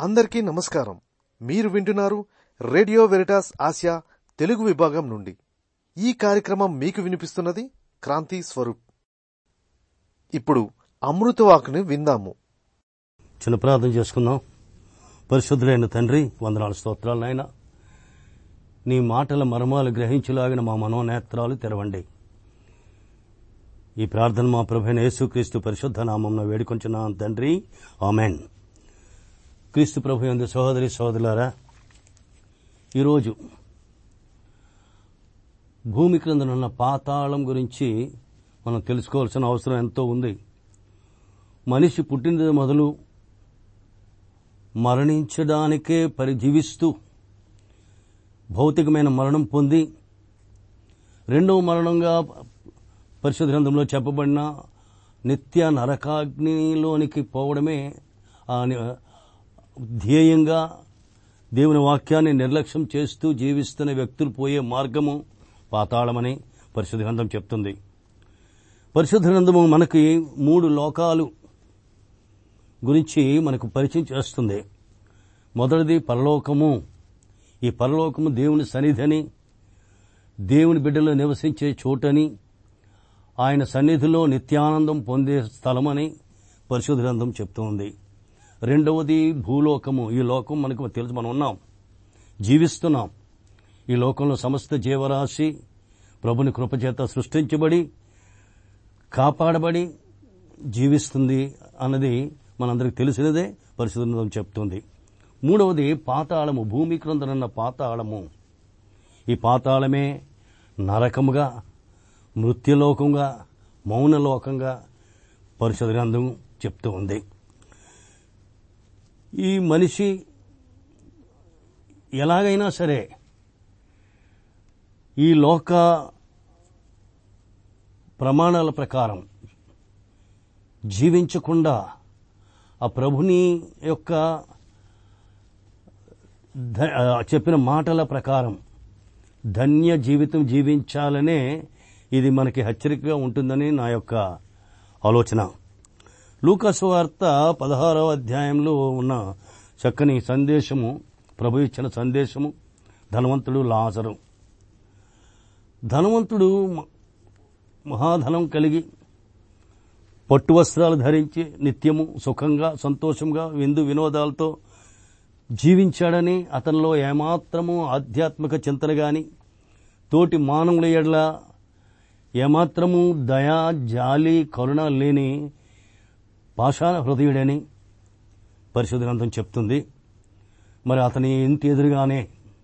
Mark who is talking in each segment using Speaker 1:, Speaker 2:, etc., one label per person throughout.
Speaker 1: అందరికీ నమస్కారం మీరు వింటున్నారు రేడియో వెరిటాస్ ఆసియా తెలుగు విభాగం నుండి ఈ కార్యక్రమం మీకు వినిపిస్తున్నది క్రాంతి స్వరూప్ ఇప్పుడు అమృతవాకుని విందాము
Speaker 2: చిన్న ప్రార్థన చేసుకుందాం పరిశుద్ధులైన తండ్రి వందనాలు స్తోత్రాలు నాయన నీ మాటల మర్మాలు గ్రహించలాగిన మా మనోనేత్రాలు తెరవండి ఈ ప్రార్థన మా ప్రభైన యేసుక్రీస్తు పరిశుద్ధ నామం వేడుకొంచున్నాం తండ్రి ఆమెన్ క్రీస్తు ప్రభు యందు సహోదరి సహోదరులారా ఈరోజు భూమి క్రిందనున్న పాతాళం గురించి మనం తెలుసుకోవాల్సిన అవసరం ఎంతో ఉంది మనిషి పుట్టినది మొదలు మరణించడానికే పరిజీవిస్తూ భౌతికమైన మరణం పొంది రెండవ మరణంగా పరిశుద్ధ గ్రంథంలో చెప్పబడిన నిత్య నరకాగ్నిలోనికి పోవడమే ఆ ని- ధ్యేయంగా దేవుని వాక్యాన్ని నిర్లక్ష్యం చేస్తూ జీవిస్తున్న వ్యక్తులు పోయే మార్గము పాతాళమని పరిశుద్ధ గ్రంథం చెప్తుంది పరిశుద్ధ గ్రంథము మనకి మూడు లోకాలు గురించి మనకు పరిచయం చేస్తుంది మొదటిది పరలోకము ఈ పరలోకము దేవుని సన్నిధని దేవుని బిడ్డలు నివసించే చోటని ఆయన సన్నిధిలో నిత్యానందం పొందే స్థలమని పరిశుద్ధ గ్రంథం చెప్తోంది రెండవది భూలోకము ఈ లోకం మనకు తెలుసు మనం ఉన్నాం జీవిస్తున్నాం ఈ లోకంలో సమస్త జీవరాశి ప్రభుని కృపచేత సృష్టించబడి కాపాడబడి జీవిస్తుంది అన్నది మనందరికి తెలిసినదే పరిశుద్ధ గ్రంథం చెప్తుంది మూడవది పాతాళము భూమి క్రిందనున్న పాతాళము ఈ పాతాళమే నరకముగా మృత్యులోకంగా మౌనలోకంగా పరిశుద్ధ గ్రంథం చెప్తూ ఉంది ఈ మనిషి ఎలాగైనా సరే ఈ లోక ప్రమాణాల ప్రకారం జీవించకుండా ఆ ప్రభుని యొక్క ధ- ఆ చెప్పిన మాటల ప్రకారం ధన్య జీవితం జీవించాలనే ఇది మనకి హెచ్చరికగా ఉంటుందని నా యొక్క ఆలోచన లూకాసు వార్త పదహారవ అధ్యాయంలో ఉన్న చక్కని సందేశము ప్రభు ఇచ్చిన సందేశము ధనవంతుడు లాజరు ధనవంతుడు మ- మహాధనం కలిగి పట్టు వస్త్రాలు ధరించి నిత్యము సుఖంగా సంతోషంగా విందు వినోదాలతో జీవించాడని అతనిలో ఏమాత్రము ఆధ్యాత్మిక చింతన గాని తోటి మానవుల ఎడల ఏమాత్రము దయా జాలి కరుణ లేని పాషాణ హృదయుడని పరిశుద్ధ గ్రంథం చెప్తుంది మరి అతని ఇంటి ఎదురుగానే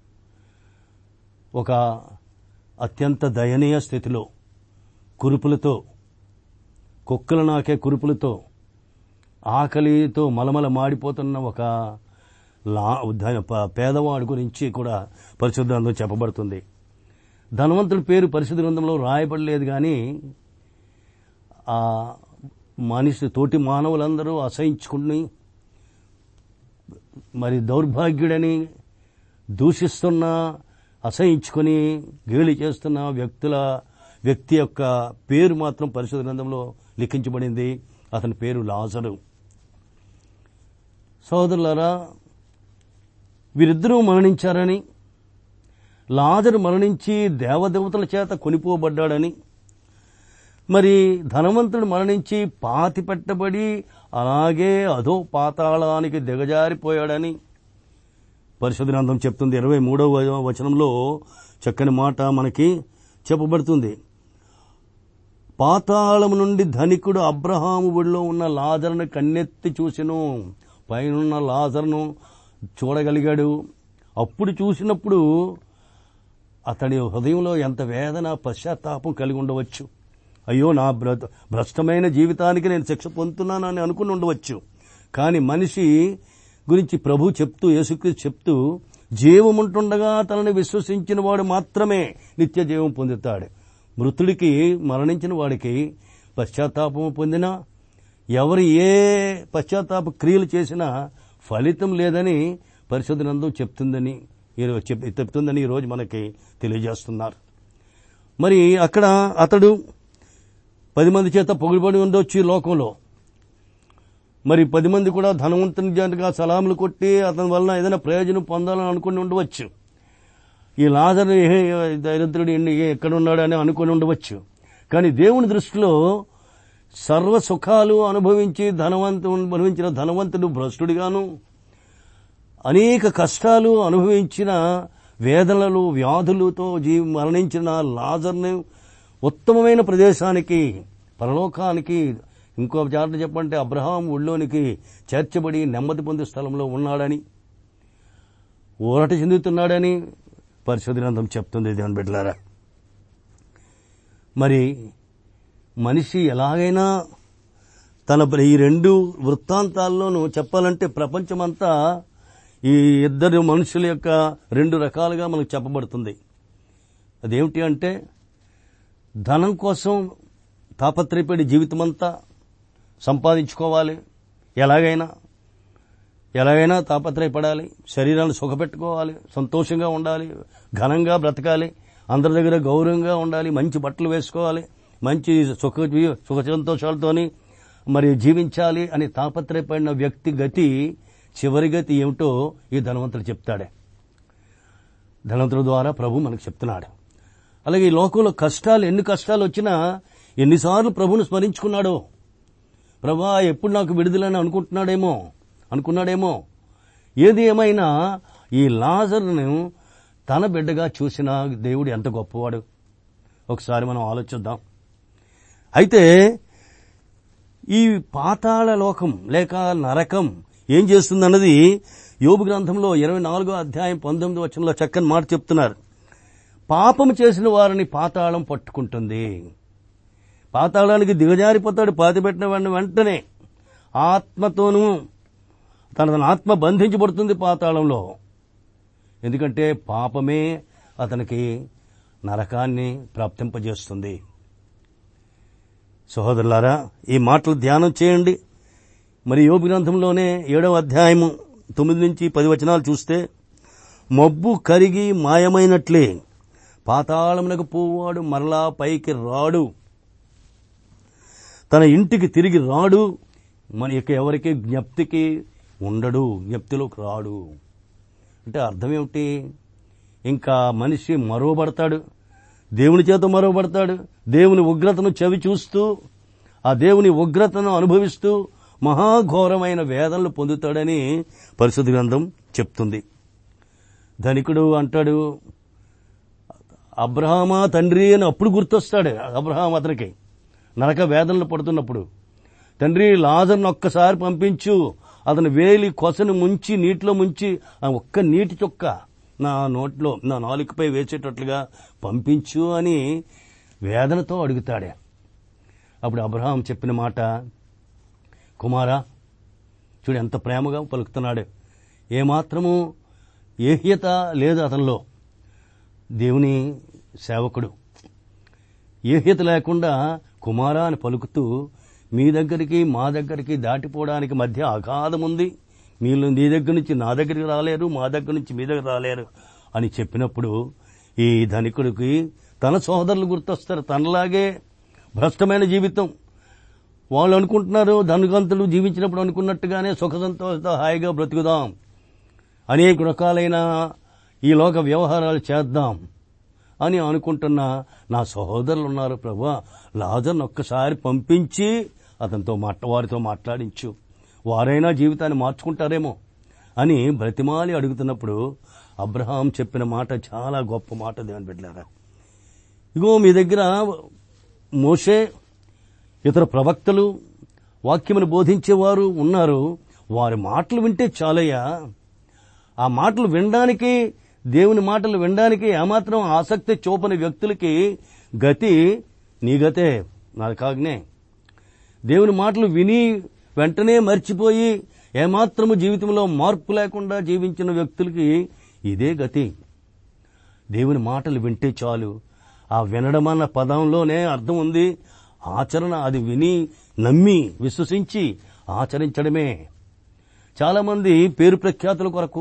Speaker 2: ఒక అత్యంత దయనీయ స్థితిలో కురుపులతో కుక్కలు నాకే కురుపులతో ఆకలితో మలమల మాడిపోతున్న ఒక లా ధ- ప- పేదవాడి గురించి కూడా పరిశుద్ధ గ్రంథం చెప్పబడుతుంది ధనవంతుడి పేరు పరిశుద్ధ గ్రంథంలో రాయబడలేదు కానీ ఆ మనిషి తోటి మానవులందరూ అసహించుకుని మరి దౌర్భాగ్యుడని దూషిస్తున్న అసహించుకొని గేలి చేస్తున్న వ్యక్తుల వ్యక్తి యొక్క పేరు మాత్రం పరిశుద్ధ గ్రంథంలో లిఖించబడింది అతని పేరు లాజరు సోదరులారా వీరిద్దరూ మరణించారని లాజరు మరణించి దేవదేవతల చేత కొనిపోబడ్డాడని మరి ధనవంతుడు మరణించి పాతి పెట్టబడి అలాగే అధో పాతాళానికి దిగజారిపోయాడని పరిశుద్ధ గ్రంథం చెప్తుంది ఇరవై మూడవ వచనంలో చక్కని మాట మనకి చెప్పబడుతుంది పాతాళము నుండి ధనికుడు అబ్రహాము ఒడిలో ఉన్న లాజరును కన్నెత్తి చూసెను పైనున్న లాజరును చూడగలిగాడు అప్పుడు చూసినప్పుడు అతడి హృదయంలో ఎంత వేదన పశ్చాత్తాపం కలిగి ఉండవచ్చు అయ్యో నా భ్ర భ్రష్టమైన జీవితానికి నేను శిక్ష పొందుతున్నానని అనుకుని ఉండవచ్చు కానీ మనిషి గురించి ప్రభు చెప్తూ యేసుక్రీస్తు చెప్తూ జీవముంటుండగా తనని విశ్వసించిన వాడు మాత్రమే నిత్య జీవం పొందుతాడు మృతుడికి మరణించిన వాడికి పశ్చాత్తాపము పొందినా ఎవరు ఏ పశ్చాత్తాప క్రియలు చేసినా ఫలితం లేదని పరిశుద్ధ గ్రంథం చెప్తుందని ఈరోజు చెప్- చెప్తుందని ఈరోజు మనకి తెలియజేస్తున్నారు మరి అక్కడ అతడు పది మంది చేత పొగిడిపడి ఉండొచ్చు ఈ లోకంలో మరి పది మంది కూడా ధనవంతుని జనగా సలాములు కొట్టి అతని వలన ఏదైనా ప్రయోజనం పొందాలని అనుకుని ఉండవచ్చు ఈ లాజరు ఏ- దరిద్రుడు ఎన్ని- ఎక్కడ ఉన్నాడు అని అనుకుని ఉండవచ్చు కానీ దేవుని దృష్టిలో సర్వ సుఖాలు అనుభవించి ధనవంతు అనుభవించిన ధనవంతుడు భ్రష్టుడిగాను అనేక కష్టాలు అనుభవించిన వేదనలు వ్యాధులతో జీ మరణించిన లాజర్ని ఉత్తమమైన ప్రదేశానికి పరలోకానికి ఇంకో చాట చెప్పంటే అబ్రహాం ఒళ్ళోనికి చేర్చబడి నెమ్మది పొందే స్థలంలో ఉన్నాడని ఊరట చెందుతున్నాడని పరిశోధన గ్రంథం చెప్తుంది దేవుని బిడ్డలారా మరి మనిషి ఎలాగైనా తన ఈ రెండు వృత్తాంతాల్లోనూ చెప్పాలంటే ప్రపంచమంతా ఈ ఇద్దరు మనుషుల యొక్క రెండు రకాలుగా మనకు చెప్పబడుతుంది అదేమిటి అంటే ధనం కోసం తాపత్రయపడి జీవితమంతా సంపాదించుకోవాలి ఎలాగైనా ఎలాగైనా తాపత్రయపడాలి శరీరాన్ని సుఖపెట్టుకోవాలి సంతోషంగా ఉండాలి ఘనంగా బ్రతకాలి అందరి దగ్గర గౌరవంగా ఉండాలి మంచి బట్టలు వేసుకోవాలి మంచి సుఖ సుఖ సంతోషాలతోని మరి జీవించాలి అని తాపత్రయపడిన వ్యక్తి గతి చివరి గతి ఏమిటో ఈ ధనవంతుడు చెప్తాడే ధనవంతుడు ద్వారా ప్రభు మనకు చెప్తున్నాడు అలాగే ఈ లోకంలో కష్టాలు ఎన్ని కష్టాలు వచ్చినా ఎన్నిసార్లు ప్రభుని స్మరించుకున్నాడో ప్రభా ఎప్పుడు నాకు విడుదలని అనుకుంటున్నాడేమో అనుకున్నాడేమో ఏది ఏమైనా ఈ లాజర్ను తన బిడ్డగా చూసిన దేవుడు ఎంత గొప్పవాడు ఒకసారి మనం ఆలోచిద్దాం అయితే ఈ పాతాళ లోకం లేక నరకం ఏం చేస్తుందన్నది యోబు గ్రంథంలో ఇరవై నాలుగో అధ్యాయం పంతొమ్మిది వచనంలో చక్కని మాట చెప్తున్నారు పాపం చేసిన వారిని పాతాళం పట్టుకుంటుంది పాతాళానికి దిగజారిపోతాడు పాతిపెట్టిన వాడిని వెంటనే ఆత్మతోనూ తన తన ఆత్మ బంధించబడుతుంది పాతాళంలో ఎందుకంటే పాపమే అతనికి నరకాన్ని ప్రాప్తింపజేస్తుంది సహోదరులారా ఈ మాటలు ధ్యానం చేయండి మరి యోబు గ్రంథంలోనే ఏడవ అధ్యాయము తొమ్మిది నుంచి పది వచనాలు చూస్తే మబ్బు కరిగి మాయమైనట్లే పాతాళమునకు పోవాడు మరలా పైకి రాడు తన ఇంటికి తిరిగి రాడు మన ఇక ఎవరికి జ్ఞప్తికి ఉండడు జ్ఞప్తిలోకి రాడు అంటే అర్థం ఏమిటి ఇంకా మనిషి మరోబడతాడు దేవుని చేత మరోబడతాడు దేవుని ఉగ్రతను చవి చూస్తూ ఆ దేవుని ఉగ్రతను అనుభవిస్తూ మహాఘోరమైన వేదనలు పొందుతాడని పరిశుద్ధ గ్రంథం చెప్తుంది ధనికుడు అంటాడు అబ్రహామా తండ్రి అని అప్పుడు గుర్తొస్తాడు అబ్రహాం అతనికి నరక వేదనలు పడుతున్నప్పుడు తండ్రి లాజర్ను ఒక్కసారి పంపించు అతను వేలి కొసను ముంచి నీటిలో ముంచి ఆ ఒక్క నీటి చుక్క నా నోట్లో నా నాలుకపై వేసేటట్లుగా పంపించు అని వేదనతో అడుగుతాడే అప్పుడు అబ్రహాం చెప్పిన మాట కుమారా చూడు ఎంత ప్రేమగా పలుకుతున్నాడు ఏమాత్రము ఏహ్యత లేదు అతనిలో దేవుని సేవకుడు ఏహ్యత లేకుండా కుమారా అని పలుకుతూ మీ దగ్గరికి మా దగ్గరికి దాటిపోవడానికి మధ్య అగాధం ఉంది మీరు నీ దగ్గర నుంచి నా దగ్గరికి రాలేరు మా దగ్గర నుంచి మీ దగ్గర రాలేరు అని చెప్పినప్పుడు ఈ ధనికుడికి తన సోదరులు గుర్తొస్తారు తనలాగే భ్రష్టమైన జీవితం వాళ్ళు అనుకుంటున్నారు ధనుగంతులు జీవించినప్పుడు అనుకున్నట్టుగానే సుఖ సంతోషంతో హాయిగా బ్రతుకుదాం అనేక రకాలైన ఈ లోక వ్యవహారాలు చేద్దాం అని అనుకుంటున్న నా సహోదరులు ఉన్నారు ప్రభా లాజర్ను ఒక్కసారి పంపించి అతనితో మాట వారితో మాట్లాడించు వారైనా జీవితాన్ని మార్చుకుంటారేమో అని బ్రతిమాలి అడుగుతున్నప్పుడు అబ్రహాం చెప్పిన మాట చాలా గొప్ప మాట దేవుని బిడ్డారా ఇగో మీ దగ్గర మోషే ఇతర ప్రవక్తలు వాక్యమును బోధించేవారు ఉన్నారు వారి మాటలు వింటే చాలయ్యా ఆ మాటలు వినడానికి దేవుని మాటలు వినడానికి ఏమాత్రం ఆసక్తి చూపని వ్యక్తులకి గతి నీ గతే నరకాగ్నే దేవుని మాటలు విని వెంటనే మర్చిపోయి ఏమాత్రము జీవితంలో మార్పు లేకుండా జీవించిన వ్యక్తులకి ఇదే గతి దేవుని మాటలు వింటే చాలు ఆ వినడం అన్న పదంలోనే అర్థం ఉంది ఆచరణ అది విని నమ్మి విశ్వసించి ఆచరించడమే చాలామంది పేరు ప్రఖ్యాతుల కొరకు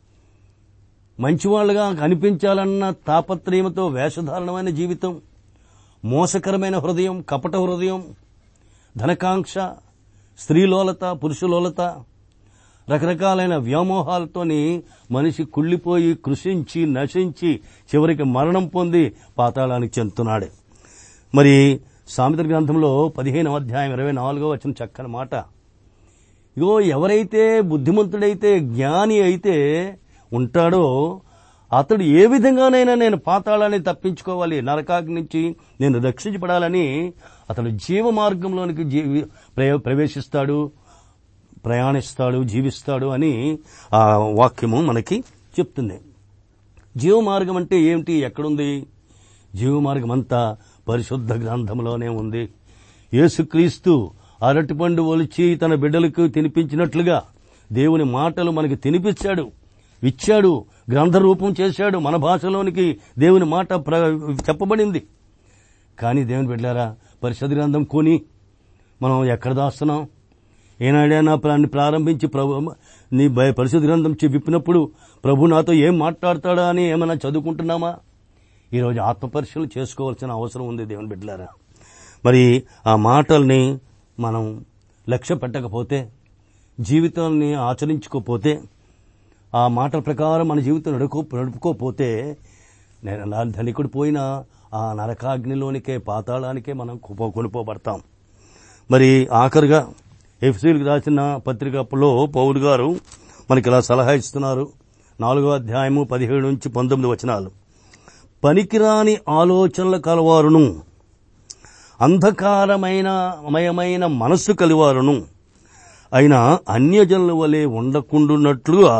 Speaker 2: మంచివాళ్లుగా కనిపించాలన్న తాపత్రయంతో వేషధారణమైన జీవితం మోసకరమైన హృదయం కపట హృదయం ధనకాంక్ష స్త్రీలోలత పురుషులోలత రకరకాలైన వ్యామోహాలతోని మనిషి కుళ్ళిపోయి కృషించి నశించి చివరికి మరణం పొంది పాతాళానికి చెందుతున్నాడు మరి సామెత గ్రంథంలో పదిహేనవ అధ్యాయం ఇరవై నాలుగో వచ్చిన చక్కని మాట ఇగో ఎవరైతే బుద్ధిమంతుడైతే జ్ఞాని అయితే ఉంటాడో అతడు ఏ విధంగానైనా నేను పాతాళాన్ని తప్పించుకోవాలి నరకాగ్ని నుంచి నేను రక్షించబడాలని అతడు జీవ మార్గంలోనికి జీవి ప్రయ- ప్రవేశిస్తాడు ప్రయాణిస్తాడు జీవిస్తాడు అని ఆ వాక్యము మనకి చెప్తుంది జీవ మార్గం అంటే ఏమిటి ఎక్కడుంది జీవ మార్గం అంతా పరిశుద్ధ గ్రంథంలోనే ఉంది యేసుక్రీస్తు అరటిపండు ఒలిచి తన బిడ్డలకు తినిపించినట్లుగా దేవుని మాటలు మనకి తినిపించాడు ఇచ్చాడు గ్రంథ రూపం చేశాడు మన భాషలోనికి దేవుని మాట ప్ర- చెప్పబడింది కానీ దేవుని బిడ్డారా పరిశుద్ధ గ్రంథం కొని మనం ఎక్కడ దాస్తున్నాం ఏనాడైనా ప్రాన్ని ప్రారంభించి ప్రభు నీ భయ పరిశుద్ధ గ్రంథం చె- విప్పినప్పుడు ప్రభు నాతో ఏం మాట్లాడతాడా అని ఏమైనా చదువుకుంటున్నామా ఈరోజు ఆత్మపరిశీలన చేసుకోవాల్సిన అవసరం ఉంది దేవుని బిడ్డలారా మరి ఆ మాటల్ని మనం లక్ష్య పెట్టకపోతే జీవితాన్ని ఆచరించుకోపోతే ఆ మాటల ప్రకారం మన జీవితం నడుకో నడుపుకోపోతే నేను నా ధనికుడు పోయిన ఆ నరకాగ్నిలోనికే పాతాళానికే మనం కొపో- కొనుపోబడతాం మరి ఆఖరిగా ఎఫ్సీలకు రాసిన పత్రికలో పౌలు గారు మనకి ఇలా సలహా ఇస్తున్నారు నాలుగో అధ్యాయము పదిహేడు నుంచి పంతొమ్మిది వచనాలు పనికిరాని ఆలోచనల కలవారును అంధకారమైన మయమైన మనస్సు కలివారును అయినా అన్యజనుల వలె ఉండకుండున్నట్లుగా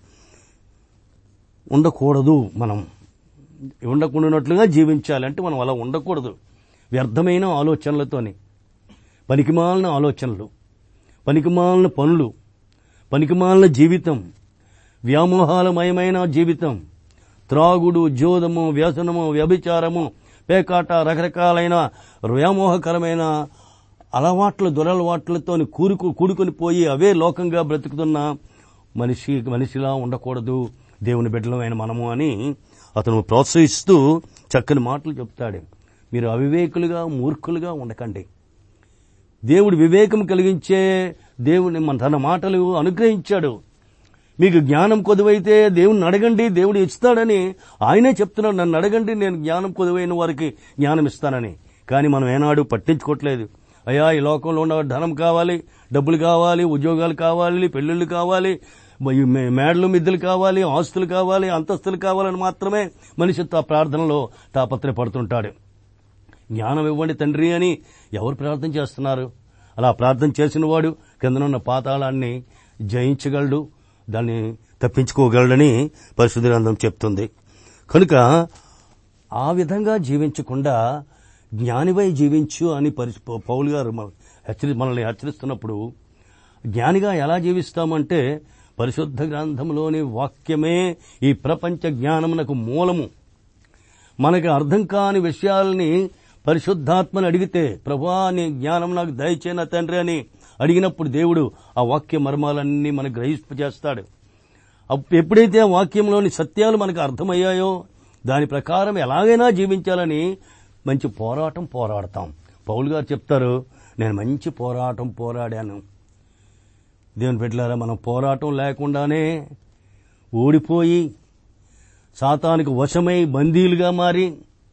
Speaker 2: ఉండకూడదు మనం ఉండకుండానట్లుగా జీవించాలి అంటే మనం అలా ఉండకూడదు వ్యర్థమైన ఆలోచనలతోని పనికిమాలిన ఆలోచనలు పనికిమాలిన పనులు పనికిమాలిన జీవితం వ్యామోహాలమయమైన జీవితం త్రాగుడు జోదము వ్యసనము వ్యభిచారము పేకాట రకరకాలైన వ్యామోహకరమైన అలవాట్ల దురలవాట్లతో కూరుకు కూడుకొని పోయి అవే లోకంగా బ్రతుకుతున్న మనిషి మనిషిలా ఉండకూడదు దేవుని బిడ్డలమైన మనము అని అతను ప్రోత్సహిస్తూ చక్కని మాటలు చెప్తాడు మీరు అవివేకులుగా మూర్ఖులుగా ఉండకండి దేవుడు వివేకం కలిగించే దేవుని మన తన మాటలు అనుగ్రహించాడు మీకు జ్ఞానం కొదువైతే దేవుణ్ణి అడగండి దేవుడు ఇస్తాడని ఆయనే చెప్తున్నాడు నన్ను అడగండి నేను జ్ఞానం కొదువైన వారికి జ్ఞానం ఇస్తానని కానీ మనం ఏనాడు పట్టించుకోవట్లేదు అయ్యా ఈ లోకంలో ఉన్న ధనం కావాలి డబ్బులు కావాలి ఉద్యోగాలు కావాలి పెళ్లిళ్ళు కావాలి మ- ఈ మే- మేడలు మిద్దెలు కావాలి ఆస్తులు కావాలి అంతస్తులు కావాలని మాత్రమే మనిషి తా ప్రార్థనలో తాపత్రయపడుతుంటాడు జ్ఞానం ఇవ్వండి తండ్రి అని ఎవరు ప్రార్థన చేస్తున్నారు అలా ప్రార్థన చేసిన వాడు కిందనున్న పాతాళాన్ని జయించగలడు దాన్ని తప్పించుకోగలడని పరిశుద్ధ గ్రంథం చెప్తుంది కనుక ఆ విధంగా జీవించకుండా జ్ఞానివై జీవించు అని పరిశు పౌలు గారు మన- హెచ్చరి మనల్ని హెచ్చరిస్తున్నప్పుడు జ్ఞానిగా ఎలా జీవిస్తామంటే పరిశుద్ధ గ్రంథంలోని వాక్యమే ఈ ప్రపంచ జ్ఞానమునకు మూలము మనకి అర్థం కాని విషయాల్ని పరిశుద్ధాత్మని అడిగితే ప్రభా నీ జ్ఞానం నాకు దయచేన తండ్రి అని అడిగినప్పుడు దేవుడు ఆ వాక్య మర్మాలన్నీ మనకు గ్రహింపజేస్తాడు అప్- ఎప్పుడైతే ఆ వాక్యంలోని సత్యాలు మనకు అర్థమయ్యాయో దాని ప్రకారం ఎలాగైనా జీవించాలని మంచి పోరాటం పోరాడతాం పౌలు గారు చెప్తారు నేను మంచి పోరాటం పోరాడాను దేవుని బిడ్డలారా మనం పోరాటం లేకుండానే ఓడిపోయి సాతానికి వశమై బందీలుగా మారి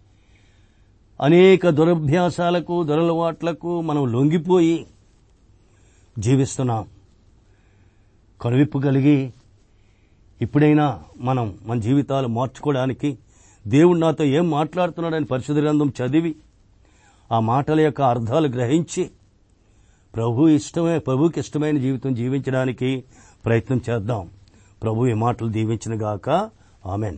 Speaker 2: అనేక దురభ్యాసాలకు దురలవాట్లకు మనం లొంగిపోయి జీవిస్తున్నాం కనువిప్పు కలిగి ఇప్పుడైనా మనం మన జీవితాలు మార్చుకోవడానికి దేవుడు నాతో ఏం మాట్లాడుతున్నాడని పరిశుద్ధ గ్రంథం చదివి ఆ మాటల యొక్క అర్థాలు గ్రహించి ప్రభు ఇష్టమే ప్రభుకి ఇష్టమైన జీవితం జీవించడానికి ప్రయత్నం చేద్దాం ప్రభు ఈ మాటలు దీవించిన గాక ఆమెన్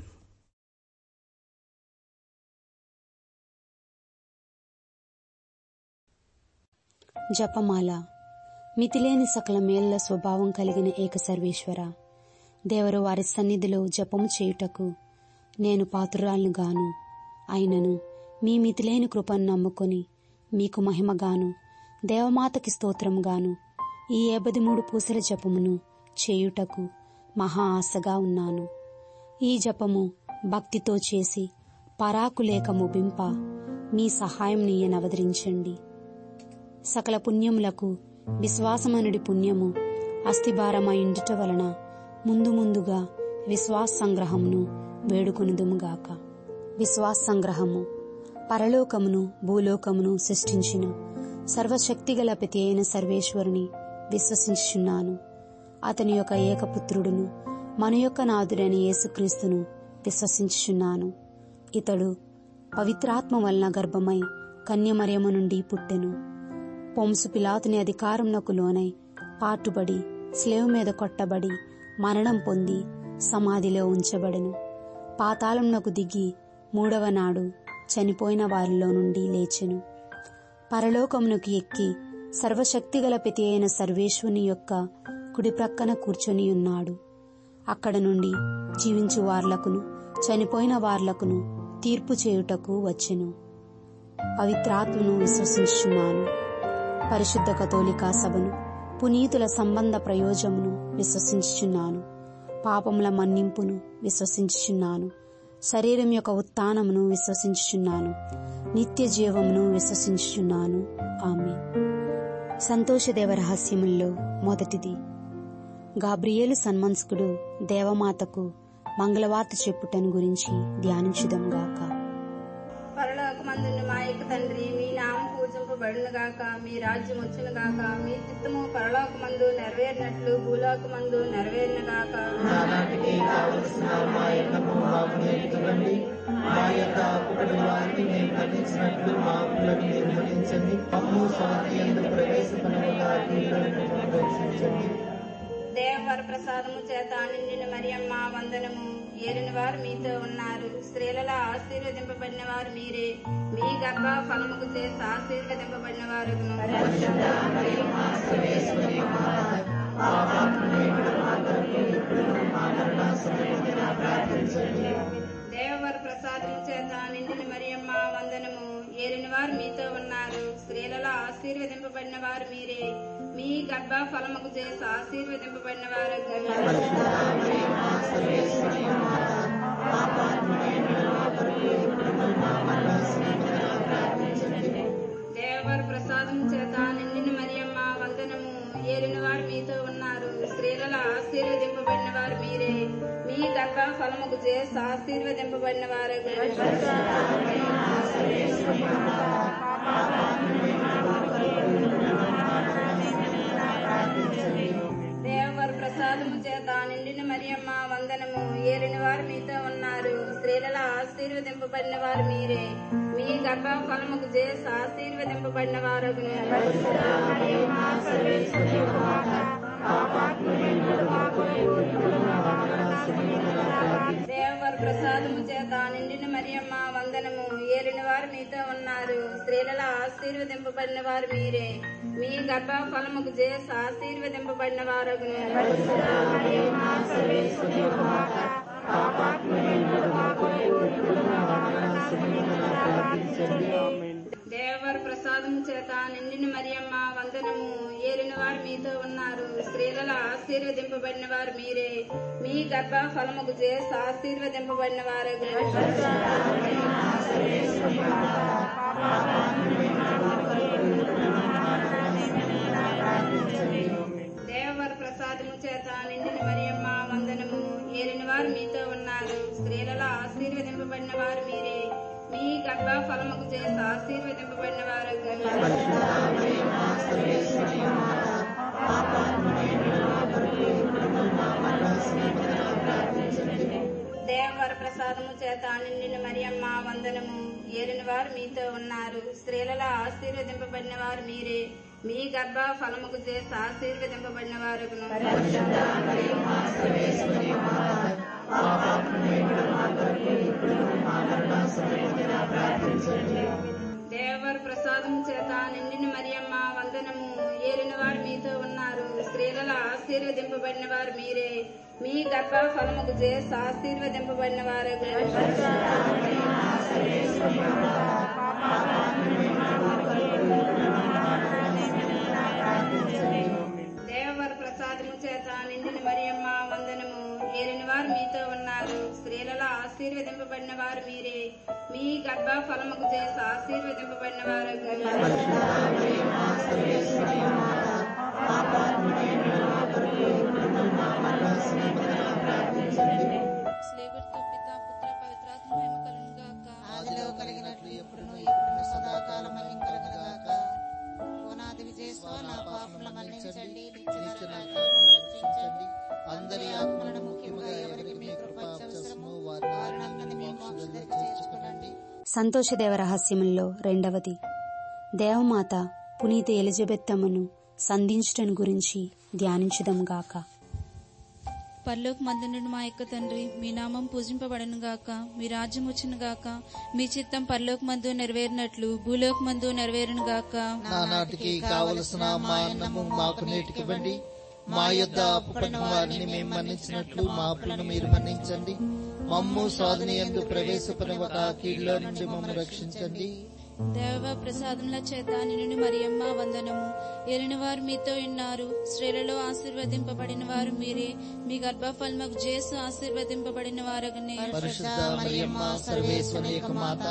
Speaker 3: జపమాల మితిలేని సకల మేళ్ల స్వభావం కలిగిన ఏక సర్వేశ్వర దేవరు వారి సన్నిధిలో జపము చేయుటకు నేను పాత్రురాలను గాను అయినను మీ మితిలేని కృపను నమ్ముకొని మీకు మహిమగాను దేవమాతకి స్తోత్రం గాను ఈ ఏబది మూడు పూసల జపమును చేయుటకు మహా ఆశగా ఉన్నాను ఈ జపము భక్తితో చేసి పరాకులేక ముగింప మీ సహాయం నీయనవదరించండి సకల పుణ్యములకు విశ్వాసమనుడి పుణ్యము అస్థిభారమైండుట వలన ముందు ముందుగా విశ్వాస సంగ్రహమును వేడుకొనుదుముగాక విశ్వాస సంగ్రహము పరలోకమును భూలోకమును సృష్టించిన సర్వశక్తిగల ప్రతి అయిన సర్వేశ్వరుని విశ్వసించుచున్నాను అతని యొక్క ఏకపుత్రుడును మన యొక్క నాథుడైన యేసుక్రీస్తును విశ్వసించుచున్నాను ఇతడు పవిత్రాత్మ వలన గర్భమై కన్యమరియము నుండి పుట్టెను పొంసు పిలాతుని అధికారంనకు లోనై పాటుబడి స్లేవ్ మీద కొట్టబడి మరణం పొంది సమాధిలో ఉంచబడెను పాతాళంనకు దిగి మూడవ నాడు చనిపోయిన వారిలో నుండి లేచెను పరలోకమునకు ఎక్కి సర్వశక్తిగల ప్రతి అయిన సర్వేశ్వని యొక్క కుడి ప్రక్కన కూర్చొని ఉన్నాడు అక్కడ నుండి జీవించు వార్లకును చనిపోయిన వార్లకును తీర్పు చేయుటకు వచ్చెను పవిత్రాత్మను విశ్వసించున్నాను పరిశుద్ధ కథోలికా సభను పునీతుల సంబంధ ప్రయోజమును విశ్వసించుచున్నాను పాపముల మన్నింపును విశ్వసించుచున్నాను శరీరం యొక్క ఉత్థానమును విశ్వసించుచున్నాను నిత్య జీవమును విశ్వసించుచున్నాను ఆమె సంతోషదేవ రహస్యముల్లో మొదటిది గాబ్రియేలు సన్మన్స్కుడు దేవమాతకు మంగళవార్త చెప్పుటను గురించి ధ్యానించుదాం గాక
Speaker 4: పరలోకమందున్న మా యొక్క తండ్రి మీ నామం పూజింపబడును గాక మీ రాజ్యం వచ్చును గాక మీ చిత్తము పరలోకమందు నెరవేరినట్లు భూలోకమందు నెరవేరిన గాక
Speaker 5: నానాటికి కావలసిన మా ఎన్నము మాకు నేర్చుకోండి మా యొక్క అప్పుడి వారిని మేము మన్నించినట్లు మా అప్పులను మీరు మన్నించండి మమ్ము స్వాతి ఎందుకు ప్రవేశపడగా రక్షించండి
Speaker 4: దేవవర ప్రసాదము చేత నిండిన మరియమ్మ వందనము ఏలిన వారు మీతో ఉన్నారు స్త్రీలలో ఆశీర్వదింపబడిన వారు మీరే మీ గర్భ ఫలముకు చేసి ఆశీర్వదింపబడిన వారు దేవవర ప్రసాదము చేత నిండిన మరియమ్మ వందనము ఏలిన వారు మీతో ఉన్నారు స్త్రీలలో ఆశీర్వదింపబడిన వారు మీరే మీ గర్భ ఫలముకు చేసి ఆశీర్వదింపబడిన వారు దేవవర ప్రసాదం చేత నిండిన మరియమ్మ వందనము ఏలిన వారు మీతో ఉన్నారు స్త్రీలలో ఆశీర్వదింపబడిన వారు మీరే మీ గర్భ ఫలముకు చేసి ఆశీర్వదింపబడిన వారు దేవవర ప్రసాదము చేత నిండిన మరియమ్మ వందనము ఏలిన వారు మీతో ఉన్నారు స్త్రీలలో ఆశీర్వదింపబడిన వారు మీరే మీ గర్భ ఫలముకు చేసి ఆశీర్వదింపబడిన వారు దేవవర ప్రసాదము చేత నిండిన మరియమ్మ వందనము ఏలిన వారు మీతో ఉన్నారు స్త్రీలలో ఆశీర్వదింపబడిన వారు మీరే మీ గర్భ ఫలముకు చేసి ఆశీర్వదింపబడిన వారు దేవవర ప్రసాదము చేత నిండిన మరియమ్మ వందనము ఏలిన వారు మీతో ఉన్నారు స్త్రీలలో ఆశీర్వదింపబడిన వారు మీరే మీ గర్భ ఫలముకు చేసి ఆశీర్వదింపబడిన వారు దేవవర ప్రసాదము చేత నిండిన మరియమ్మ వందనము ఏలిన వారు మీతో ఉన్నారు స్త్రీలలో ఆశీర్వదింపబడిన వారు మీరే మీ గర్భ ఫలముకు చేసి ఆశీర్వదింపబడిన వారు దేవవర ప్రసాదము చేత నిండిన మరియమ్మ వందనము ఏలిన వారు మీతో ఉన్నారు స్త్రీలలో ఆశీర్వదింపబడిన వారు మీరే మీ గర్భ ఫలముకు చేసి ఆశీర్వదింపబడిన వారు దేవవర ప్రసాదము చేత నిండిన మరియమ్మ వందనము ఏలిన వారు మీతో ఉన్నారు స్త్రీలలో ఆశీర్వదింపబడిన వారు మీరే మీ గర్భ ఫలముకు చేసి ఆశీర్వదింపబడిన వారు దేవవర ప్రసాదము చేత నిండిన మరియమ్మ వందనము ఏలిన వారు మీతో ఉన్నారు స్త్రీలలో ఆశీర్వదింపబడిన వారు మీరే మీ గర్భ ఫలముకు చేసి ఆశీర్వదింపబడిన వారు స్లేగుర్తు పిత పుత్ర పవిత్రాత్మ మహిమ కలుగును గాక
Speaker 5: ఆదిలో కలిగినట్లు ఎప్పుడును ఎప్పుడును సదాకాలం కలుగునుగాక ఓనాది విజయస్వ నా పాపముల మన్నించండి నిత్య నరకాగ్ని రక్షించండి అందరి ఆత్మలను ముఖ్యముగా ఎవరికి మీ కృప అవసరమో వారిని మీ మోక్షంలో చేర్చుకునండి
Speaker 3: సంతోషదేవ రహస్యముల్లో రెండవది దేవమాత పునీత ఎలిజబెత్తమ్మను సంధించటం గురించి ధ్యానించుదాం గాక
Speaker 4: పరలోక మందునుడు మా యొక్క తండ్రి మీ నామం పూజింపబడను గాక మీ రాజ్యం వచ్చును గాక మీ చిత్తం పరలోక మందు నెరవేరినట్లు భూలోక మందు నెరవేరును గాక
Speaker 5: నానాటికి కావలసిన మా అన్నము మాకు నేటికివ్వండి మా యొద్ద అప్పుపడిన వారిని మేము మన్నించినట్లు మా అప్పులను మీరు మన్నించండి మమ్ము స్వాధీని ఎందు ప్రవేశపరవక కీడులో నుండి మమ్ము రక్షించండి
Speaker 4: దేవ ప్రసాదముల చేత నిన్ను మరియమ్మ వందనము ఎరిన వారు మీతో ఉన్నారు స్త్రీలలో ఆశీర్వదింపబడిన వారు మీరే మీ గర్భఫలముకు జేసు ఆశీర్వదింపబడిన వారగనే
Speaker 5: పరిశుద్ధ మరియమ్మ సర్వేశ్వరి యొక్క మాత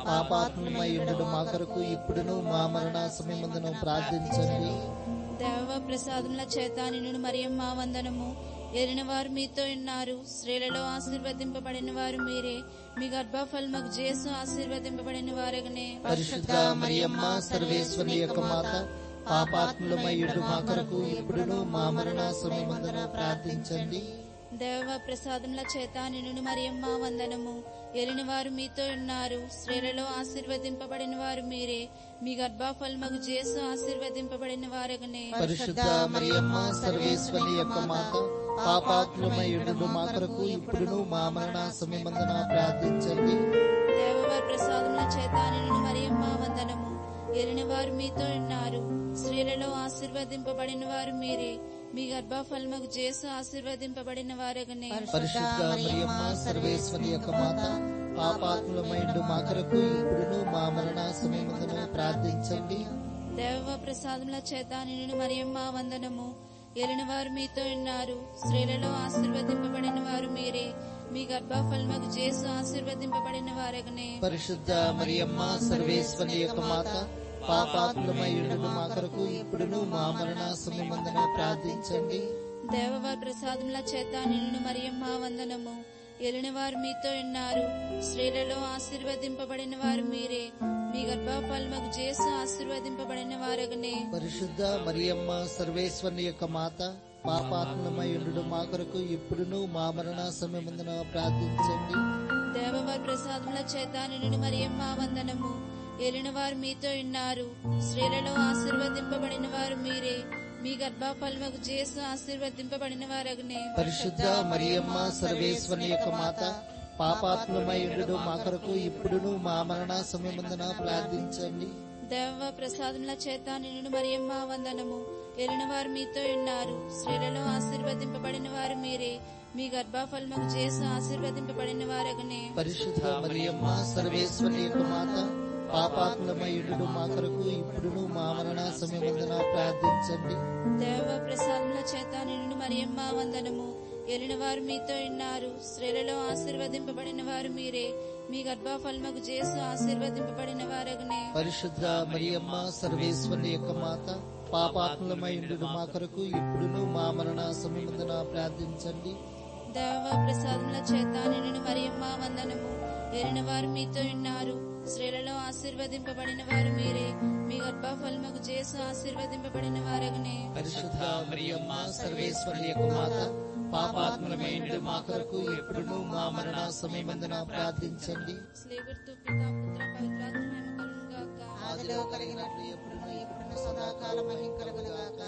Speaker 5: పాపాత్మయుడు మా కొరకు ఇప్పుడును మా మరణ సమయమందును ప్రార్థించండి
Speaker 4: దేవ ప్రసాదముల చేత నిన్ను మరియమ్మ వందనము ఎరిన వారు మీతో ఉన్నారు స్త్రీలలో ఆశీర్వదింపబడిన వారు మీరే మీ గర్భఫలముకు జేసు ఆశీర్వదింపబడిన వారగనే
Speaker 5: పరిశుద్ధ మరియమ్మ సర్వేశ్వరి యొక్క మాత పాపాత్ములమయుడు మా కొరకు ఇప్పుడును మా మరణ సమయమందున ప్రార్థించండి
Speaker 4: దేవ ప్రసాదముల చేత నిన్ను మరియమ్మ వందనము ఎరిని వారు మీతో ఉన్నారు స్త్రీలలో ఆశీర్వదింపబడిన వారు మీరే మీ గర్భఫలమగు జేసు ఆశీర్వదింపబడిన వారగనే
Speaker 5: పరిశుద్ధ మరియమ్మ సర్వేశ్వరి యొక్క మాత పాపాత్ములమయుడు మా కొరకు ఇప్పుడును మా మరణ సమయమందున ప్రార్థించండి
Speaker 4: దేవవారి ప్రసాదముల చేత నిన్ను మరియమ్మ వందనము ఎరిని వారు మీతో ఉన్నారు స్త్రీలలో ఆశీర్వదింపబడిన వారు మీరే మీ గర్భఫలమగు జేసు ఆశీర్వదింపబడిన వారగనే
Speaker 5: పరిశుద్ధ మరియమ్మ సర్వేశ్వరి యొక్క మాత పాపాత్ములమైండు మా కొరకు ఇప్పుడును మా మరణ సమయమందున ప్రార్థించండి
Speaker 4: దేవ ప్రసాదముల చేత నిన్ను మరియమ్మ వందనము ఎలిన వారు మీతో ఉన్నారు స్త్రీలలో ఆశీర్వదింపబడిన వారు మీరే మీ గర్భఫలమగు జేసు ఆశీర్వదింపబడిన వారగనే
Speaker 5: పరిశుద్ధ మరియమ్మ సర్వేశ్వరి యొక్క మాత పాపాత్ములమైండు మా కొరకు ఇప్పుడును మా మరణ సమయమందున ప్రార్థించండి
Speaker 4: దేవవారి ప్రసాదముల చేత నిన్ను మరియమ్మ వందనము ఎలిన వారు మీతో ఉన్నారు స్త్రీలలో ఆశీర్వదింపబడిన వారు మీరే మీ గర్భఫలమగు జేసు ఆశీర్వదింపబడిన వారగనే
Speaker 5: పరిశుద్ధ మరియమ్మ సర్వేశ్వరి యొక్క మాత పాపాత్ములమైండు మా కొరకు ఇప్పుడును మా మరణ సమయమందున ప్రార్థించండి
Speaker 4: దేవవారి ప్రసాదముల చేత నిన్ను మరియమ్మ వందనము ఎలిన వారు మీతో ఉన్నారు స్త్రీలలో ఆశీర్వదింపబడిన వారు మీరే మీ గర్భఫలముకు జేసు ఆశీర్వదింపబడిన వారగనే
Speaker 5: పరిశుద్ధ మరియమ్మ సర్వేశ్వరి యొక్క మాత పాపాత్మమైండు మా కొరకు ఇప్పుడును మా మరణ సమయమందున ప్రార్థించండి
Speaker 4: దేవ ప్రసాదముల చేత నిన్ను మరియమ్మ వందనము ఎలిన వారు మీతో ఉన్నారు స్త్రీలలో ఆశీర్వదింపబడిన వారు మీరే మీ గర్భఫలముకు జేసు ఆశీర్వదింపబడిన వారగనే
Speaker 5: పరిశుద్ధ మరియమ్మ సర్వేశ్వరి యొక్క మాత పాపాత్మమైండు మా కొరకు ఇప్పుడును మా మరణ సమయమందున ప్రార్థించండి
Speaker 4: దేవ ప్రసాదముల చేత నిన్ను మరియమ్మ వందనము ఎలిన వారు మీతో ఉన్నారు స్త్రీలలో ఆశీర్వదింపబడిన వారు మీరే మీ గర్భఫలముకు జేసు ఆశీర్వదింపబడిన వారగనే
Speaker 5: పరిశుద్ధ మరియమ్మ సర్వేశ్వరి యొక్క మాత పాపాత్మమైండు మా కొరకు ఇప్పుడును మా మరణ సమయమందున ప్రార్థించండి
Speaker 4: దేవ ప్రసాదముల చేత నిన్ను మరియమ్మ వందనము ఎరిన వారు మీతో ఉన్నారు స్త్రీలలో ఆశీర్వదింపబడిన వారు మీరే మీ గర్భఫలముకు జేసు ఆశీర్వదింపబడిన వారగనే
Speaker 5: పరిశుద్ధ మరియమ్మ సర్వేశ్వరి యొక్క మాత పాపాత్మలమైండు మా కొరకు ఎప్పుడును మా మరణ సమయమందున ప్రార్థించండి
Speaker 4: స్లేగుర్తు పిత పుత్ర పవిత్రాత్మ మహిమ కలుగును గాక
Speaker 5: ఆదిలో కలిగినట్లు ఎప్పుడును ఎప్పుడును సదాకాలం మహిమ కలుగునుగాక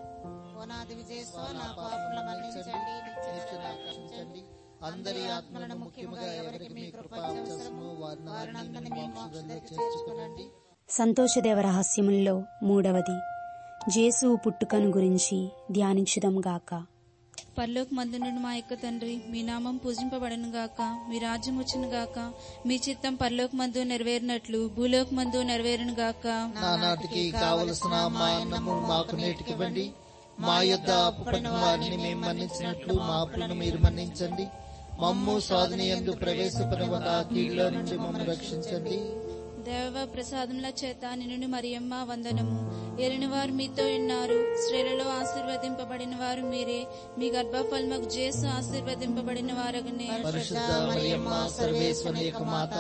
Speaker 5: ఓనాది విజయస్వ నా పాపముల మన్నించండి నిత్య రక్షించండి అందరి ఆత్మలను ముఖ్యముగా ఎవరికి మీ కృప అవసరమో వారిని మీ మోక్షంలో చేర్చుకునండి
Speaker 3: సంతోషదేవ రహస్యముల్లో మూడవది జేసు పుట్టుకను గురించి ధ్యానించుదాం గాక
Speaker 4: పరలోక మందునుడు మా యొక్క తండ్రి మీ నామం పూజింపబడను గాక మీ రాజ్యం వచ్చును గాక మీ చిత్తం పరలోక మందు నెరవేరినట్లు భూలోక మందు నెరవేరును గాక
Speaker 5: నానాటికి కావలసిన మా అన్నము మాకు నేటికివ్వండి మా యొద్ద అప్పుపడిన వారిని మేము మన్నించినట్లు మా అప్పులను మీరు మన్నించండి మమ్ము స్వాధీని ఎందు ప్రవేశపరవక కీళ్ళ నుండి మమ్మల్ని రక్షించండి
Speaker 6: దేవ ప్రసాదముల చేత నిన్ను మరియమ్మ వందనము ఏలిన వారు మీతో ఉన్నారు స్త్రీలలో ఆశీర్వదింపబడిన వారు మీరే మీ గర్భఫలముకు జేసు ఆశీర్వదింపబడిన వారగనే
Speaker 5: పరిశుద్ధ మరియమ్మ సర్వేశ్వరి యొక్క మాత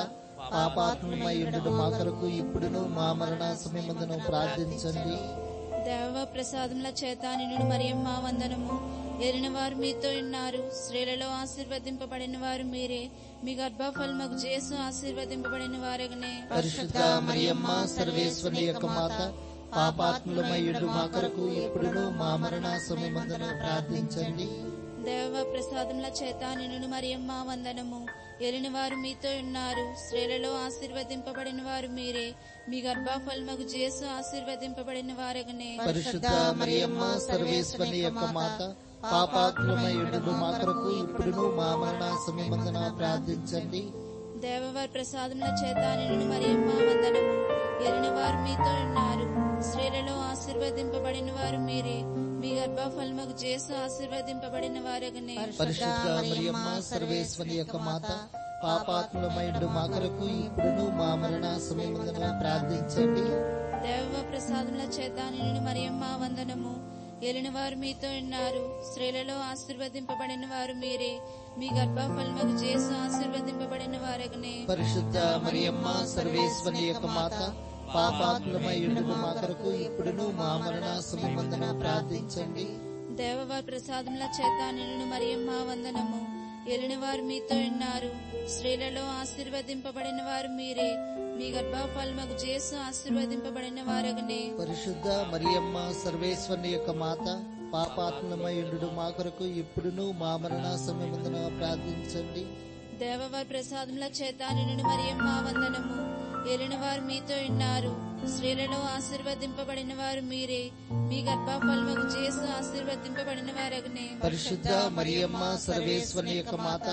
Speaker 5: పాపాత్మయుడు మా కొరకు ఇప్పుడును మా మరణ సమయమందును ప్రార్థించండి
Speaker 6: దేవ ప్రసాదముల చేత నిన్ను మరియమ్మ వందనము ఏలిన వారు మీతో ఉన్నారు స్త్రీలలో ఆశీర్వదింపబడిన వారు మీరే మీ గర్భఫలముకు జేసు ఆశీర్వదింపబడిన వారగనే
Speaker 5: పరిశుద్ధ మరియమ్మ సర్వేశ్వరి యొక్క మాత పాపాత్ములమయుడు మా కొరకు ఇప్పుడును మా మరణ సమయమందును ప్రార్థించండి
Speaker 6: దేవ ప్రసాదముల చేత నిన్ను మరియమ్మ వందనము ఏలిన వారు మీతో ఉన్నారు స్త్రీలలో ఆశీర్వదింపబడిన వారు మీరే మీ గర్భఫలముకు జేసు ఆశీర్వదింపబడిన వారగనే
Speaker 5: పరిశుద్ధ మరియమ్మ సర్వేశ్వరి యొక్క మాత పాపాత్మయుడు మా కొరకు ఇప్పుడును మా మరణ సమయమందున ప్రార్థించండి
Speaker 6: దేవవారి ప్రసాదముల చేత నిన్ను మరియమ్మ వందనము ఏలిన వారు మీతో ఉన్నారు స్త్రీలలో ఆశీర్వదింపబడిన వారు మీరే మీ గర్భఫలముకు జేసు ఆశీర్వదింపబడిన వారగనే
Speaker 5: పరిశుద్ధ మరియమ్మ సర్వేశ్వరి యొక్క మాత పాపాత్మయుడు మా కొరకు ఇప్పుడును మా మరణ సమయమందున ప్రార్థించండి
Speaker 6: దేవ ప్రసాదముల చేత నిన్ను మరియమ్మ వందనము ఏలిన వారు మీతో ఉన్నారు స్త్రీలలో ఆశీర్వదింపబడిన వారు మీరే మీ గర్భఫలముకు జేసు ఆశీర్వదింపబడిన వారగనే
Speaker 5: పరిశుద్ధ మరియమ్మ సర్వేశ్వరి యొక్క మాత పాపాత్మయుడు మా కొరకు ఇప్పుడును మా మరణ సమయమందున ప్రార్థించండి
Speaker 6: దేవవారి ప్రసాదముల చేత నిన్ను మరియమ్మ వందనము ఏలిన వారు మీతో ఉన్నారు స్త్రీలలో ఆశీర్వదింపబడిన వారు మీరే మీ గర్భఫలముకు జేసు ఆశీర్వదింపబడిన వారగనే
Speaker 5: పరిశుద్ధ మరియమ్మ సర్వేశ్వరి యొక్క మాత పాపాత్మయుడు మా కొరకు ఇప్పుడును మా మరణ సమయమందున ప్రార్థించండి
Speaker 6: దేవవారి ప్రసాదముల చేత నిన్ను మరియమ్మ వందనము ఏలిన వారు మీతో ఉన్నారు స్త్రీలలో ఆశీర్వదింపబడిన వారు మీరే మీ గర్భఫలముకు జేసు ఆశీర్వదింపబడిన వారగనే
Speaker 5: పరిశుద్ధ మరియమ్మ సర్వేశ్వరి యొక్క మాత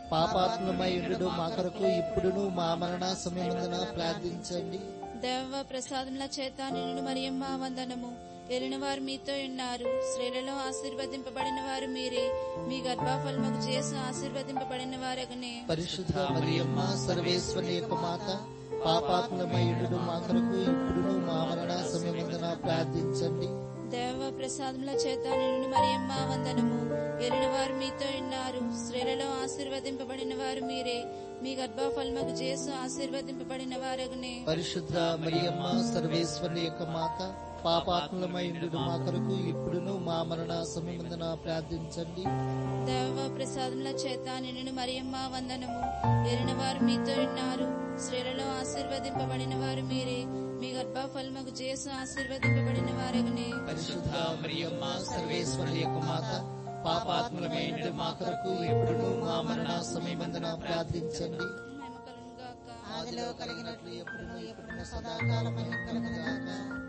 Speaker 5: పాపాత్మయుడు మా కొరకు ఇప్పుడును మా మరణ సమయమందున ప్రార్థించండి
Speaker 6: దేవ ప్రసాదముల చేత నిన్ను మరియమ్మ వందనము ఏలిన వారు మీతో ఉన్నారు స్త్రీలలో ఆశీర్వదింపబడిన వారు మీరే మీ గర్భఫలముకు జేసు ఆశీర్వదింపబడిన వారగనే
Speaker 5: పరిశుద్ధ మరియమ్మ సర్వేశ్వరి యొక్క మాత పాపాత్మయుడు మా కొరకు ఇప్పుడును మా మరణ సమయమందున ప్రార్థించండి
Speaker 6: దేవ ప్రసాదముల చేత నిన్ను మరియమ్మ వందనము ఏలిన వారు మీతో ఉన్నారు స్త్రీలలో ఆశీర్వదింపబడిన వారు మీరే మీ గర్భఫలముకు జేసు ఆశీర్వదింపబడిన వారగనే
Speaker 5: పరిశుద్ధ మరియమ్మ సర్వేశ్వరి యొక్క మాత పాపాత్మయుడు మా కొరకు ఇప్పుడును మా మరణ సమయమందున ప్రార్థించండి
Speaker 6: దేవ ప్రసాదముల చేత నిన్ను మరియమ్మ వందనము ఏలిన వారు మీతో ఉన్నారు స్త్రీలలో ఆశీర్వదింపబడిన వారు మీరే మీ గర్భఫలముకు జేసు ఆశీర్వదింపబడిన వారగనే
Speaker 5: పరిశుద్ధ మరియమ్మ సర్వేశ్వరి యొక్క మాత పాపాత్మలమైన మా కొరకు ఎప్పుడును మా మరణ సమయమందున ప్రార్థించండి
Speaker 6: మహిమ కలుగును గాక.
Speaker 5: ఆదిలో కలిగినట్లు ఎప్పుడును ఎప్పుడును సదాకాలం కలుగుగాక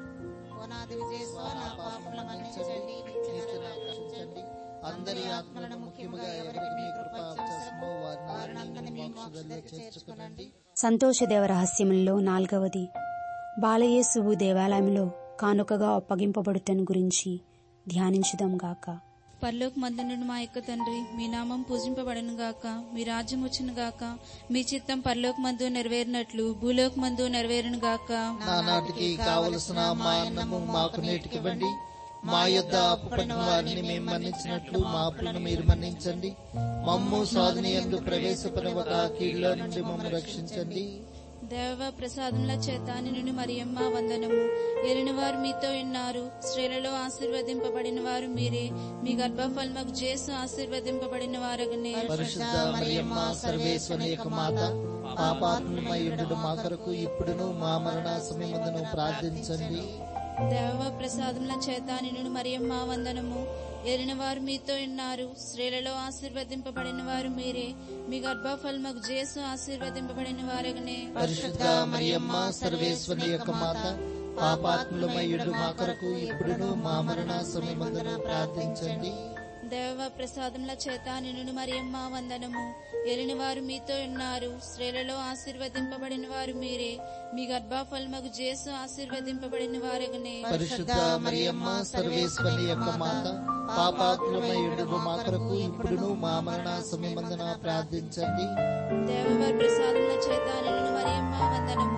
Speaker 5: ఓనాది విజయస్వ నా పాపముల మన్నించండి నిత్య రక్షించండి అందరి ఆత్మలను ముఖ్యముగా ఎవరికి మీ కృప అవకాశమో వారిని మీ మోక్షంలో చేర్చుకునండి
Speaker 3: సంతోషదేవ రహస్యములలో నాల్గవది బాలయేసువు దేవాలయంలో కానుకగా అప్పగింపబడుటను గురించి ధ్యానించుదాం గాక
Speaker 6: పరలోక మందునుడు మా యొక్క తండ్రి మీ నామం పూజింపబడను గాక మీ రాజ్యం వచ్చును గాక మీ చిత్తం పరలోక మందు నెరవేరినట్లు భూలోక మందు నెరవేరును గాక
Speaker 5: నానాటికి కావలసిన మా అన్నము మాకు నేటికివ్వండి మా యొద్ద అప్పుపడిన వారిని మేము మన్నించినట్లు మా అప్పులను మీరు మన్నించండి మమ్ము సాధనీయందు ప్రవేశపరవక కీళ్ళ నుండి మమ్మల్ని రక్షించండి
Speaker 6: దేవ ప్రసాదముల చేత నిన్ను మరియమ్మ వందనము ఏలిన వారు మీతో ఉన్నారు స్త్రీలలో ఆశీర్వదింపబడిన వారు మీరే మీ గర్భఫలముకు జేసు ఆశీర్వదింపబడిన వారగనే
Speaker 5: పరిశుద్ధ మరియమ్మ సర్వేశ్వరి యొక్క మాత పాపాత్మయుడు మా కొరకు ఇప్పుడును మా మరణ సమయమందును ప్రార్థించండి
Speaker 6: దేవ ప్రసాదముల చేత నిన్ను మరియమ్మ వందనము ఏలిన వారు మీతో ఉన్నారు స్త్రీలలో ఆశీర్వదింపబడిన వారు మీరే మీ గర్భఫలముకు జేసు ఆశీర్వదింపబడిన వారగనే
Speaker 5: పరిశుద్ధ మరియమ్మ సర్వేశ్వరి యొక్క మాత పాపాత్ములమయ్యుడు మా కొరకు ఇప్పుడును మా మరణ సమయమందున ప్రార్థించండి
Speaker 6: దేవ ప్రసాదముల చేత నిన్ను మరియమ్మ వందనము ఏలిన వారు మీతో ఉన్నారు స్త్రీలలో ఆశీర్వదింపబడిన వారు మీరే మీ గర్భఫలముకు జేసు ఆశీర్వదింపబడిన వారగనే
Speaker 5: పరిశుద్ధ మరియమ్మ సర్వేశ్వరి యొక్క మాత పాపాత్ములమయ్యుడు మా కొరకు ఇప్పుడును మా మరణ సమయమందున ప్రార్థించండి
Speaker 6: దేవవారి ప్రసాదముల చేత నిన్ను మరియమ్మ వందనము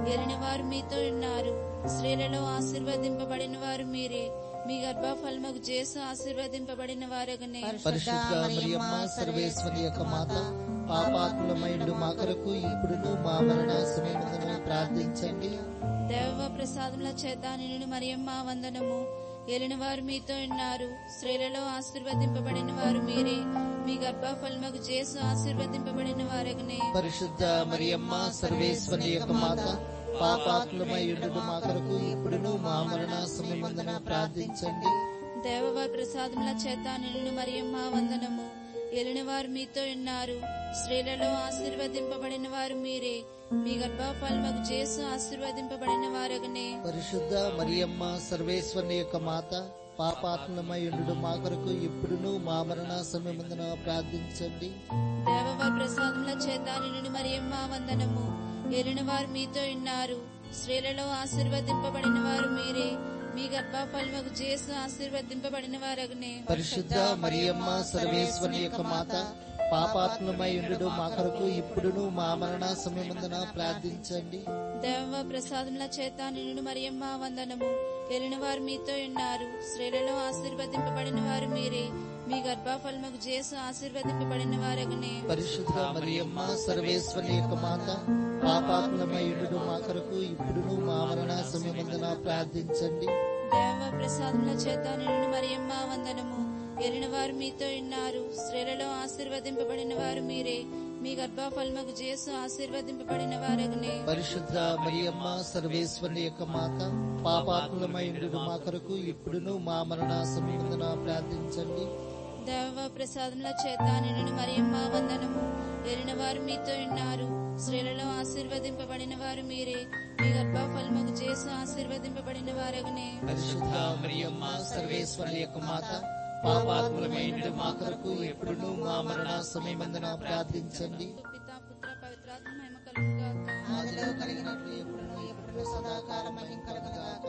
Speaker 6: ఏలిన వారు మీతో ఉన్నారు స్త్రీలలో ఆశీర్వదింపబడిన వారు మీరే మీ గర్భఫలముకు చేసు ఆశీర్వదింపబడిన వారగనే
Speaker 5: పరిశుద్ధ మరియమ్మ సర్వేశ్వరి యొక్క మాత పాపాత్ములమైండు మా కొరకు ఇప్పుడును మా మరణ సమయమున ప్రార్థించండి
Speaker 6: దేవ ప్రసాదముల చేత నిన్ను మరియమ్మ వందనము ఏలిన వారు మీతో ఉన్నారు స్త్రీలలో ఆశీర్వదింపబడిన వారు మీరే మీ గర్భఫలముకు చేసు ఆశీర్వదింపబడిన వారగనే
Speaker 5: పరిశుద్ధ మరియమ్మ సర్వేశ్వరి యొక్క మాత పాపాత్ములమైండు మా కొరకు ఇప్పుడును మా మరణ సమయమున ప్రార్థించండి
Speaker 6: దేవవారి ప్రసాదముల చేత నిన్ను మరియమ్మ వందనము ఏలిన వారు మీతో ఉన్నారు స్త్రీలలో ఆశీర్వదింపబడిన వారు మీరే మీ గర్భఫలముకు చేసు ఆశీర్వదింపబడిన వారగనే
Speaker 5: పరిశుద్ధ మరియమ్మ సర్వేశ్వరి యొక్క మాత పాపాత్ములమైండు మా కొరకు ఇప్పుడును మా మరణ సమయమున ప్రార్థించండి
Speaker 6: దేవవారి ప్రసాదముల చేత నిన్ను మరియమ్మ వందనము ఏలిన వారు మీతో ఉన్నారు స్త్రీలలో ఆశీర్వదింపబడిన వారు మీరే మీ గర్భఫలముకు చేసు ఆశీర్వదింపబడిన వారగనే
Speaker 5: పరిశుద్ధ మరియమ్మ సర్వేశ్వరి యొక్క మాత పాపాత్మమైండు మా కొరకు ఇప్పుడును మా మరణ సమయముందున ప్రార్థించండి
Speaker 6: దేవ ప్రసాదముల చేత నిన్ను మరియమ్మ వందనము ఏలిన వారు మీతో ఉన్నారు స్త్రీలలో ఆశీర్వదింపబడిన వారు మీరే మీ గర్భఫలముకు చేసు ఆశీర్వదింపబడిన వారగనే
Speaker 5: పరిశుద్ధ మరియమ్మ సర్వేశ్వరి యొక్క మాత పాపాత్మమైండు మా కొరకు ఇప్పుడును మా మరణ సమయముందున ప్రార్థించండి
Speaker 6: దేవ ప్రసాదముల చేత నిన్ను మరియమ్మ వందనము ఏలిన వారు మీతో ఉన్నారు స్త్రీలలో ఆశీర్వదింపబడిన వారు మీరే మీ గర్భఫలముకు చేసు ఆశీర్వదింపబడిన వారగనే
Speaker 5: పరిశుద్ధ మరియమ్మ సర్వేశ్వరి యొక్క మాత పాపాత్మమైండు మా కొరకు ఇప్పుడును మా మరణ సమయముందున ప్రార్థించండి
Speaker 6: దేవ ప్రసాదముల చేత నిన్ను మరియమ్మ వందనము ఏలిన వారు మీతో ఉన్నారు స్త్రీలలో ఆశీర్వదింపబడిన వారు మీరే మీ గర్భఫలముకు చేసు ఆశీర్వదింపబడిన వారగనే
Speaker 5: పరిశుద్ధ మరియమ్మ సర్వేశ్వరి యొక్క మాత పాపాత్ములమైనడు మా కొరకు ఎప్పుడును మా మరణ సమయమందున ప్రార్థించండి
Speaker 6: పితా పుత్ర పవిత్రాత్మ మహిమ కలుగుగాక
Speaker 5: ఆదిలో కలిగినట్లు ఎప్పుడును ఎప్పుడును సదాకాలం మహిమ కలుగుగాక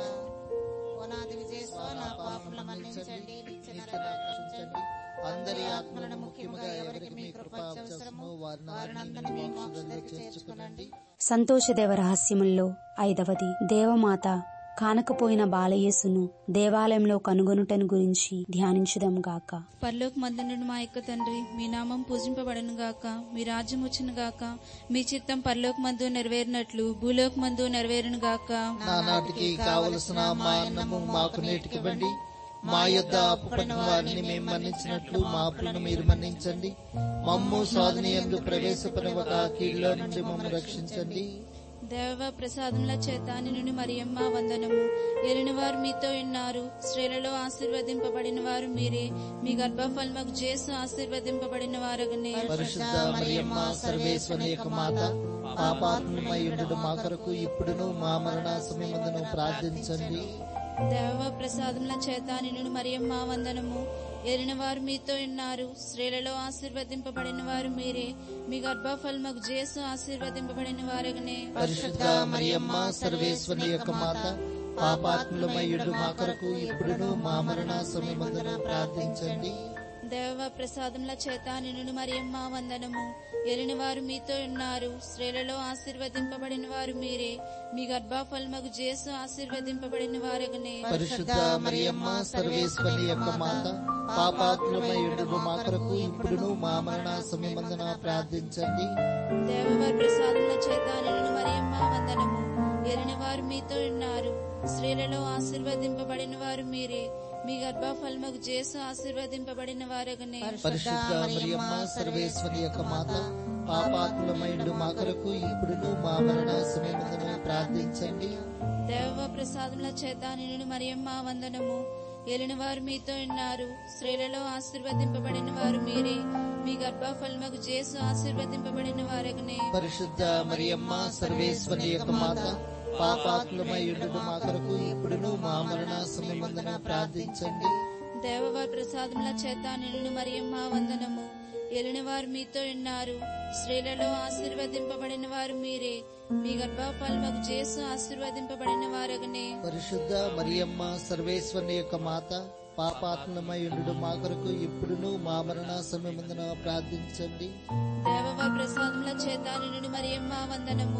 Speaker 7: ఓనాది విజయస్వ నా పాపముల మన్నించండి నిత్య
Speaker 5: రక్షించండి అందరి ఆత్మలను ముఖ్యముగా ఎవరికి మీ కృప అవసరమో వారిని మీ మోక్షంలో చేర్చుకునండి
Speaker 3: సంతోషదేవ రహస్యముల్లో ఐదవది దేవమాత కానకపోయిన బాలయేసును దేవాలయంలో కనుగొనుటను గురించి ధ్యానించుదాం గాక
Speaker 6: పరలోక మందునుడు మా యొక్క తండ్రి మీ నామం పూజింపబడను గాక మీ రాజ్యం వచ్చును గాక మీ చిత్తం పరలోక మందు నెరవేరినట్లు భూలోక మందు నెరవేరును గాక
Speaker 5: నానాటికి కావలసిన మా అన్నము మాకు నేటికివ్వండి మా యొద్ద అప్పుపడిన వారిని మేము మన్నించినట్లు మా అప్పులను మీరు మన్నించండి మమ్ము స్వాధీనంలో ప్రవేశపరవక కీళ్ళలో నుండి మమ్మల్ని రక్షించండి
Speaker 6: దేవ ప్రసాదముల చేత నిన్ను మరియమ్మ వందనము ఏలిన వారు మీతో ఉన్నారు స్త్రీలలో ఆశీర్వదింపబడిన వారు మీరే మీ గర్భఫలముకు చేసు ఆశీర్వదింపబడిన వారగనే
Speaker 5: పరిశుద్ధ మరియమ్మ సర్వేశ్వరి యొక్క మాత పాపాత్మయుడు మా కొరకు ఇప్పుడును మా మరణ సమయమందును ప్రార్థించండి
Speaker 6: దేవ ప్రసాదముల చేత నిన్ను మరియమ్మ వందనము ఏలిన వారు మీతో ఉన్నారు స్త్రీలలో ఆశీర్వదింపబడిన వారు మీరే మీ గర్భఫలముకు చేసు ఆశీర్వదింపబడిన వారగనే
Speaker 5: పరిశుద్ధ మరియమ్మ సర్వేశ్వరి యొక్క మాత పాపాత్ములమయ్యుడు మా కొరకు ఇప్పుడును మా మరణ సమయమందును ప్రార్థించండి
Speaker 6: దేవ ప్రసాదముల చేత నిన్ను మరియమ్మ వందనము ఏలిన వారు మీతో ఉన్నారు స్త్రీలలో ఆశీర్వదింపబడిన వారు మీరే మీ గర్భఫలముకు చేసు ఆశీర్వదింపబడిన వారగనే
Speaker 5: పరిశుద్ధ మరియమ్మ సర్వేశ్వరి యొక్క మాత పాపాత్ములమయ్యుడు మా కొరకు ఇప్పుడును మా మరణ సమయమందున ప్రార్థించండి
Speaker 6: దేవవారి ప్రసాదముల చేత నిన్ను మరియమ్మ వందనము ఏలిన వారు మీతో ఉన్నారు స్త్రీలలో ఆశీర్వదింపబడిన వారు మీరే మీ గర్భఫలముకు చేసు ఆశీర్వదింపబడిన వారగనే
Speaker 5: పరిశుద్ధ మరియమ్మ సర్వేశ్వరి యొక్క మాత పాపాత్ములమైండు మా కొరకు ఇప్పుడును మా మరణ సమయమందున ప్రార్థించండి
Speaker 6: దేవ ప్రసాదముల చేత నిన్ను మరియమ్మ వందనము ఏలిన వారు మీతో ఉన్నారు స్త్రీలలో ఆశీర్వదింపబడిన వారు మీరే మీ గర్భఫలముకు చేసు ఆశీర్వదింపబడిన వారగనే
Speaker 5: పరిశుద్ధ మరియమ్మ సర్వేశ్వరి యొక్క మాత పాపాత్ములమైండు మా కొరకు ఇప్పుడును మా మరణ సమయమందున ప్రార్థించండి
Speaker 6: దేవవారి ప్రసాదముల చేత నిన్ను మరియమ్మ వందనము ఏలిన వారు మీతో ఉన్నారు స్త్రీలలో ఆశీర్వదింపబడిన వారు మీరే మీ గర్భఫలముకు చేసు ఆశీర్వదింపబడిన వారగనే
Speaker 5: పరిశుద్ధ మరియమ్మ సర్వేశ్వరి యొక్క మాత పాపాత్మయుడు మా కొరకు ఇప్పుడును మా మరణ సమయమందున ప్రార్థించండి
Speaker 6: దేవవారి ప్రసాదముల చేత నిన్ను మరియమ్మ వందనము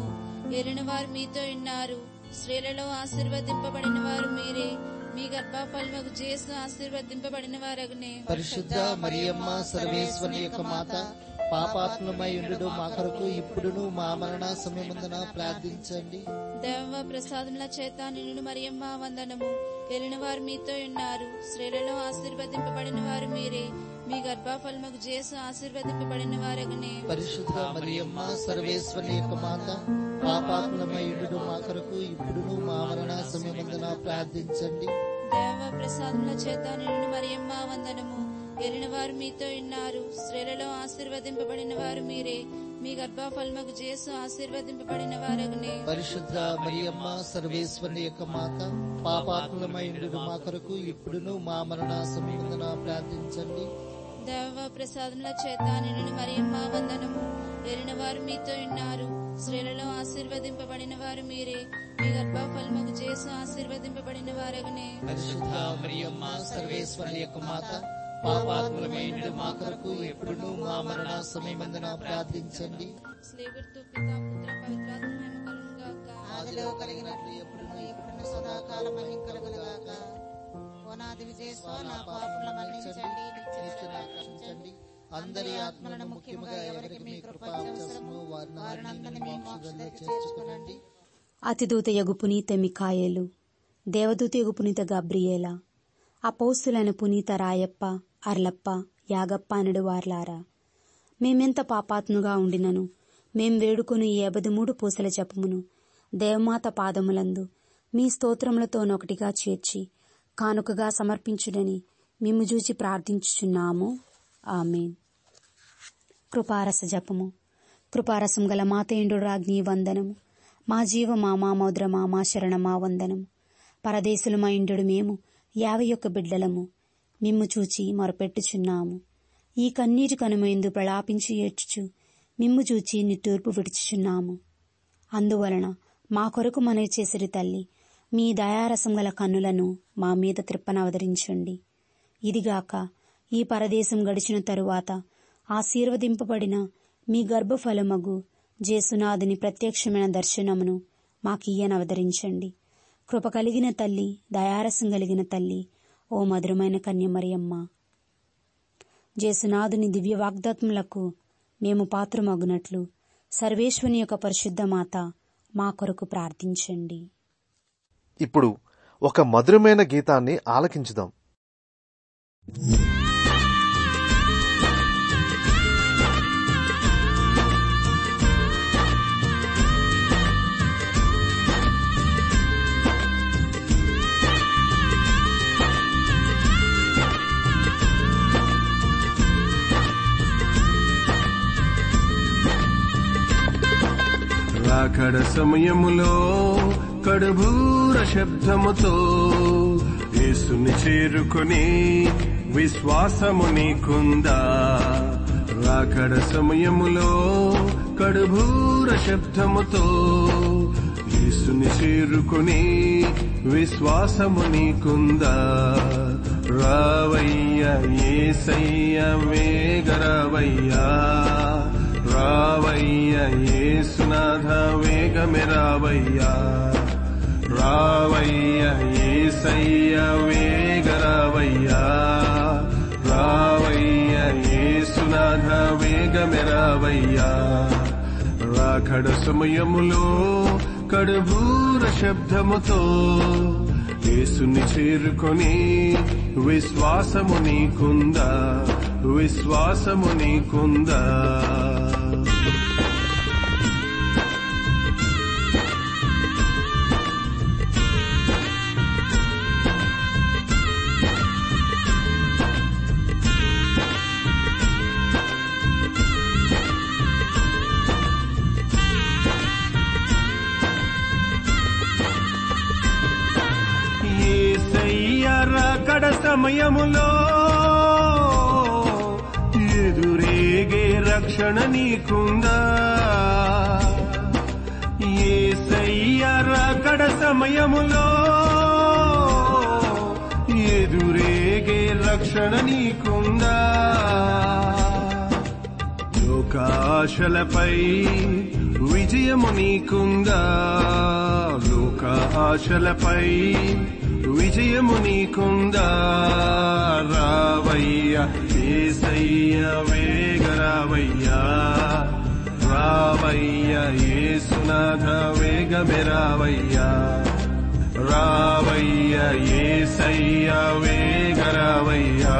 Speaker 6: ఏలిన వారు మీతో ఉన్నారు స్త్రీలలో ఆశీర్వదింపబడిన వారు మీరే మీ గర్భఫలముకు చేసు ఆశీర్వదింపబడిన వారగునే
Speaker 5: పరిశుద్ధ మరియమ్మ సర్వేశ్వరి యొక్క మాత పాపాత్మమై ఉండు మా కొరకు ఇప్పుడును మా మరణ సమయమందున ప్రార్థించండి
Speaker 6: దేవ ప్రసాదముల చేత నిన్ను మరియమ్మ వందనము ఏలిన వారు మీతో ఉన్నారు స్త్రీలలో ఆశీర్వదింపబడిన వారు మీరే మీ గర్భఫలముకు చేసు ఆశీర్వదింపబడిన వారగునే
Speaker 5: పరిశుద్ధ మరియమ్మ సర్వేశ్వరి యొక్క మాత పాపాత్మమై ఉండు మా కొరకు ఇప్పుడును మా మరణ సమయమందున ప్రార్థించండి
Speaker 6: దేవ ప్రసాదముల చేత నిన్ను మరియమ్మ వందనము ఏలిన వారు మీతో ఉన్నారు స్త్రీలలో ఆశీర్వదింపబడిన వారు మీరే మీ గర్భఫలముకు చేసు ఆశీర్వదింపబడిన వారగునే
Speaker 5: పరిశుద్ధ మరియమ్మ సర్వేశ్వరి యొక్క మాత పాపాత్మలమై ఉండు మా కొరకు ఇప్పుడును మా మరణ సమయమందున ప్రార్థించండి
Speaker 6: దేవ ప్రసాదముల చేత నిన్ను మరియమ్మ వందనము ఏలిన వారు మీతో ఉన్నారు స్త్రీలలో ఆశీర్వదింపబడిన వారు మీరే మీ గర్భఫలముకు చేసు ఆశీర్వదింపబడిన వారగునే
Speaker 5: పరిశుద్ధ మరియమ్మ సర్వేశ్వరి యొక్క మాత పాపాత్మలమై ఉండు మా కొరకు ఇప్పుడును మా మరణ సమయమందున ప్రార్థించండి
Speaker 6: స్లేగుర్తు పిత పుత్ర పవిత్రాత్మ మహిమ కలుగును గాక
Speaker 7: ఆదిలో కలిగినట్లు ఎప్పుడును ఎప్పుడును సదాకాలం మహిమ కలుగునుగాక ఓనాది విజయస్వ నా పాపముల మన్నించండి నిత్య
Speaker 5: రక్షించండి అందరి ఆత్మలను ముఖ్యముగా ఎవరికి మీ కృప అవసరము వారిని మీ మోక్షంలో చేర్చుకునండి
Speaker 3: అతిదూత యగు పునీత మికాయేలు దేవదూత యగు పునీత గబ్రియేల అపౌస్తులైన పునీత రాయప్ప అర్లప్ప యాగప్ప అనడు వార్లారా మేమెంత పాపాత్ముగా ఉండినను మేం వేడుకొని ఈ మూడు పూసల జపమును దేవమాత పాదములందు మీ స్తోత్రములతోనొకటిగా చేర్చి కానుకగా సమర్పించుడని మిమ్ము చూచి ప్రార్థించుచున్నాము ఆమెన్ కృపారస జపము కృపారసం గల మాతేండు రాజ్ఞి వందనము మా జీవ మా మామోద్ర మా మా శరణ మా వందనము పరదేశులు మా ఇండు మేము యాభై ఒక్క బిడ్డలము మిమ్ము చూచి మొరపెట్టుచున్నాము ఈ కన్నీటి కనుమైందు ప్రలాపించి ఏడ్చుచు మిమ్ము చూచి నిట్టూర్పు విడుచుచున్నాము అందువలన మా కొరకు మనవి చేసిరి తల్లి మీ దయారసం గల కన్నులను మా మీద త్రిప్పనవతరించండి ఇదిగాక ఈ పరదేశం గడిచిన తరువాత ఆశీర్వదింపబడిన మీ గర్భఫలమగు జేసునాథుని ప్రత్యక్షమైన దర్శనమును మాకియ్యనవతరించండి కృప కలిగిన తల్లి దయారసం కలిగిన తల్లి ఓ మధురమైన కన్యమరియమ్మ జేసునాథుని దివ్య వాగ్దాత్ములకు మేము పాత్రమగునట్లు సర్వేశ్వని యొక్క పరిశుద్ధ మాత మా కొరకు ప్రార్థించండి
Speaker 1: ఇప్పుడు ఒక మధురమైన గీతాన్ని ఆలకించుదాం
Speaker 8: రాకడ సమయములో కడుభూర శబ్దముతో యేసుని చేరుకొని విశ్వాసము నీకుందా రాకడ సమయములో కడుభూర శబ్దముతో యేసుని చేరుకొని విశ్వాసము నీకుందా రావయ్య ఏసయ్య వేగరావయ్యా రావయ్య ఏసునాథ వేగమే రావయ్యా రావయ్య ఏసయ్య వేగ రావయ్యా రావయ్య ఏసునాథ వేగమే రావయ్యా రాకడ సమయములో కడుబూర శబ్దముతో యేసుని చేరుకొని విశ్వాసము నీకుందా విశ్వాసము నీకుందా ఏసయ్య రాకడ సమయములో ఎదురేగే రక్షణ నీకుందా ఏసయ్య రాకడ సమయములో ఎదురేగే రక్షణ నీకుందా లోక లోకాశలపై విజయము నీకుందా లోక ఆశలపై విజయము నీకుందా రావయ్య ఏసయ్య వేగరావయ్యా రావయ్య ఏసునాథ వేగమే రావయ్యా రావయ్య ఏసయ్య వేగరావయ్యా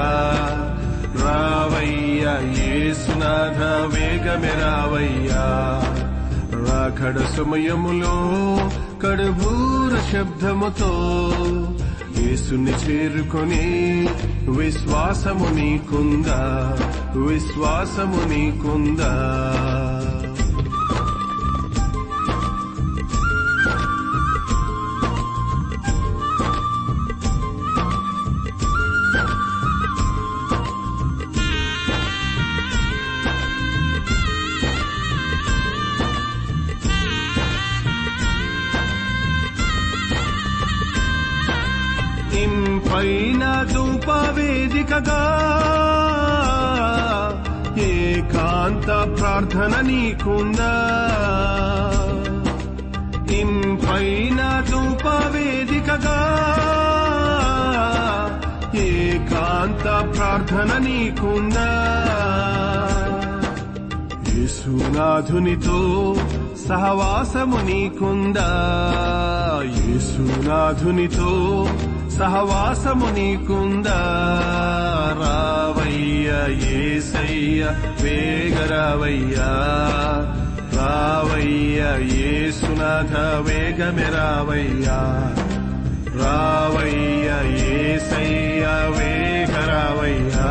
Speaker 8: రావయ్య ఏసునాథ వేగమే రావయ్యా రాకడ సమయములో కడుభూర శబ్దముతో యేసుని చేరుకొని విశ్వాసము నీకుందా విశ్వాసము నీకుందా ఇంపైన ధూప వేదికగా ఏకాంత ప్రార్థన నీకుందా ఇంపైన ధూప వేదికగా ఏకాంత ప్రార్థన నీకుందా యేసునాథునితో సహవాసము నీకుందా యేసునాథునితో సహవాసము నీకుందా రావయ్య ఏసయ్య వేగరావయ్యా రావయ్య ఏసునాథ వేగమే రావయ్యా రావయ్య ఏసయ్య వేగరావయ్యా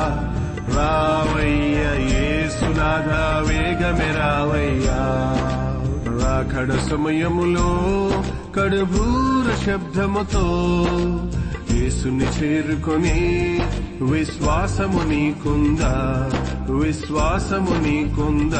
Speaker 8: రావయ్య ఏసునాథ వేగమే రావయ్యా రాకడ సమయములో కడుభూర శబ్దముతో యేసుని చేరుకొని విశ్వాసము నీకుందా విశ్వాసము నీకుందా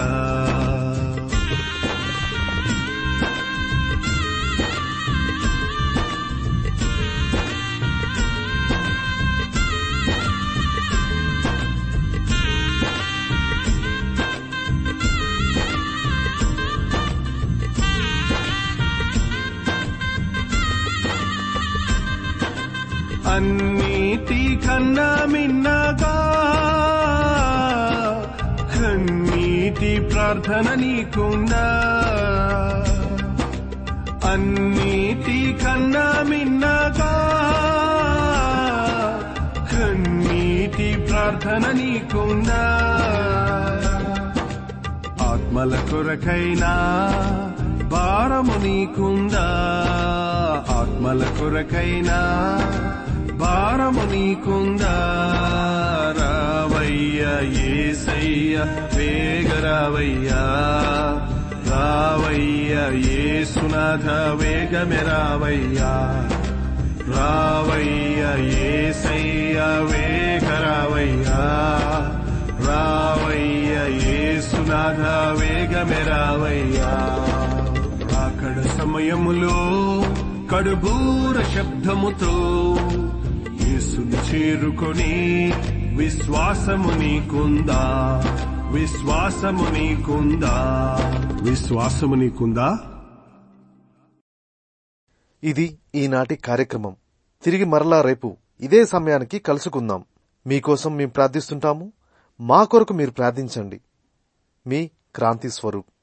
Speaker 8: అన్నిటి కన్నా మిన్నగా కన్నీటి ప్రార్థన నీకుందా అన్నిటి కన్నా మిన్నగా కన్నీటి ప్రార్థన నీకుందా ఆత్మల కొరకైనా భారము నీకుందా ఆత్మల కొరకైనా భారము నీకుందా రావయ్య ఏసయ్య వేగరావయ్యా రావయ్య ఏసునాథ వేగమే రావయ్యా రావయ్య ఏసయ్య వేగరావయ్యా రావయ్య ఏసునాథ వేగమే రావయ్యా అక్కడ సమయములో కడుబూర శబ్దముతో యేసుని చేరుకొని విశ్వాసము నీకుందా విశ్వాసము నీకుందా విశ్వాసము నీకుందా
Speaker 1: ఇది ఈనాటి కార్యక్రమం తిరిగి మరలా రేపు ఇదే సమయానికి కలుసుకుందాం మీకోసం మేము ప్రార్థిస్తుంటాము మా కొరకు మీరు ప్రార్థించండి మీ క్రాంతి స్వరూప్